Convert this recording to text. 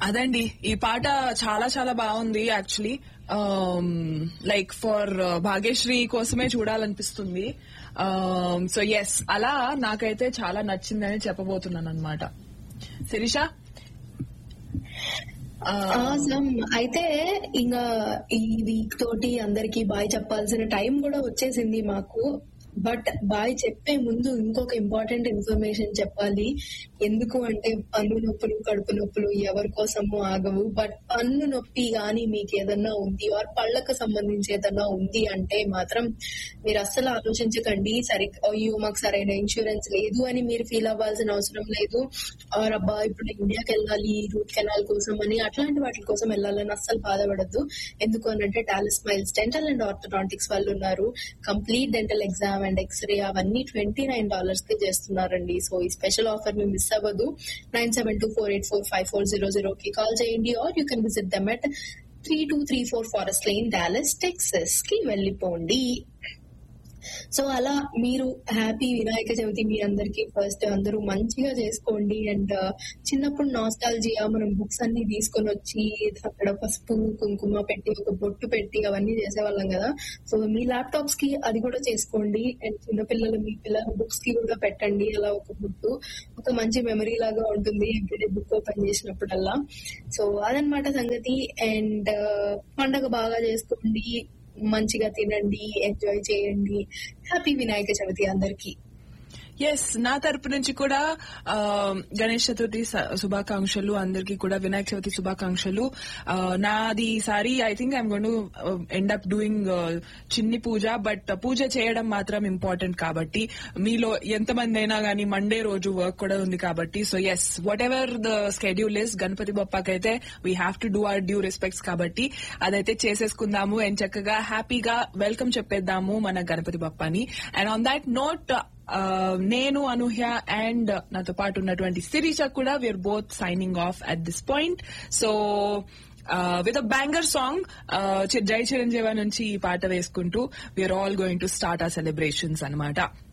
అదండి ఈ పాట చాలా చాలా బాగుంది యాక్చువల్లీ లైక్ ఫర్ భాగ్యశ్రీ కోసమే చూడాలనిపిస్తుంది సో ఎస్ అలా నాకైతే చాలా నచ్చిందని చెప్పబోతున్నాను అనమాట శిరీష Awesome. అయితే ఇంకా ఈ వీక్ తోటి అందరికి బాయ్ చెప్పాల్సిన టైం కూడా వచ్చేసింది మాకు బట్ బాయ్ చెప్పే ముందు ఇంకొక ఇంపార్టెంట్ ఇన్ఫర్మేషన్ చెప్పాలి ఎందుకు అంటే పన్ను నొప్పులు కడుపు నొప్పులు ఎవరి కోసము ఆగవు బట్ పన్ను నొప్పి గాని మీకు ఏదన్నా ఉంది ఆర్ పళ్ళకు సంబంధించి ఏదన్నా ఉంది అంటే మాత్రం మీరు అస్సలు ఆలోచించకండి సరి అయ్యో మాకు సరైన ఇన్సూరెన్స్ లేదు అని మీరు ఫీల్ అవ్వాల్సిన అవసరం లేదు ఆర్ అబ్బా ఇప్పుడు ఇండియాకి వెళ్ళాలి రూట్ కెనాల్ కోసం అని అట్లాంటి వాటి కోసం వెళ్ళాలని అస్సలు బాధపడద్దు ఎందుకు అని అంటే Talles smiles dental and orthodontics వాళ్ళు ఉన్నారు complete dental exam and x-ray అవన్నీ ట్వంటీ నైన్ డాలర్స్ కి చేస్తున్నారండి సో ఈ స్పెషల్ ఆఫర్ ని మిస్ అవ్వదు nine seven two four eight four five four zero zero కి కాల్ చేయండి or you can visit them at three two three four Forest Lane Dallas Texas కి వెళ్ళిపోండి so అలా మీరు హ్యాపీ వినాయక చవితి మీ అందరికి ఫస్ట్ అందరూ మంచిగా చేసుకోండి అండ్ చిన్నప్పుడు నాస్టాలజియా మనం బుక్స్ అన్ని తీసుకొని వచ్చి అక్కడ పసుపు కుంకుమ పెట్టి ఒక బొట్టు పెట్టి అవన్నీ చేసేవాళ్ళం కదా సో మీ ల్యాప్టాప్స్ కి అది కూడా చేసుకోండి అండ్ చిన్నపిల్లలు మీ పిల్లల బుక్స్ కి కూడా పెట్టండి అలా ఒక బుక్ ఒక మంచి మెమరీ లాగా ఉంటుంది ఎవ్రీడే బుక్ ఓపెన్ చేసినప్పుడల్లా సో అదనమాట సంగతి అండ్ పండగ బాగా చేసుకోండి మంచిగా తినండి ఎంజాయ్ చేయండి హ్యాపీ వినాయక చవితి అందరికి ఎస్ నా తరపు నుంచి కూడా ఆ, గణేష్ చతుర్థి స- శుభాకాంక్షలు అందరికీ కూడా వినాయక చవితి శుభాకాంక్షలు ఆ, నాది ఈసారి I think I'm gonna end up doing చిన్ని పూజ బట్ పూజ చేయడం మాత్రం ఇంపార్టెంట్ కాబట్టి మీలో ఎంతమంది అయినా గానీ మండే రోజు వర్క్ కూడా ఉంది కాబట్టి so yes whatever the schedule is Ganapati బొప్పకైతే we have to do our due respects కాబట్టి అదైతే చేసేసుకుందాము అండ్ చక్కగా హ్యాపీగా వెల్కమ్ చెప్పేద్దాము మన గణపతి బప్పని అండ్ ఆన్ దాట్ నోట్ నేను అనూహ్య అండ్ నాతో పాటు ఉన్నటువంటి శిరీష కూడా we're both signing off at this point so with a banger song Jai Chiranjeevi నుంచి ఈ పాట వేసుకుంటూ we're all going to start ఆ సెలబ్రేషన్స్ అనమాట